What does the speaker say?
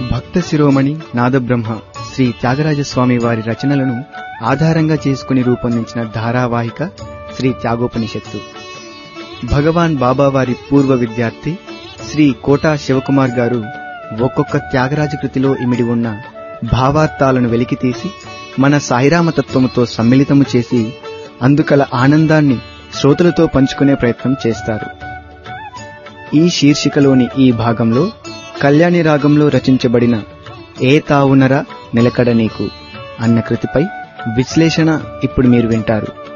భక్త శిరోమణి నాదబ్రహ్మ శ్రీ త్యాగరాజస్వామి వారి రచనలను ఆధారంగా చేసుకుని రూపొందించిన ధారావాహిక శ్రీ త్యాగోపనిషత్తు భగవాన్ బాబా వారి పూర్వ విద్యార్థి శ్రీ కోటా శివకుమార్ గారు ఒక్కొక్క త్యాగరాజ కృతిలో ఇమిడి ఉన్న భావార్థాలను వెలికితీసి మన సాయిరామ తత్వముతో సమ్మిళితము చేసి అందుకల ఆనందాన్ని శ్రోతలతో పంచుకునే ప్రయత్నం చేస్తారు ఈ శీర్షికలోని ఈ భాగంలో కళ్యాణి రాగంలో రచించబడిన ఏ తావునరా నిలకడ నీకు అన్న కృతిపై విశ్లేషణ ఇప్పుడు మీరు వింటారు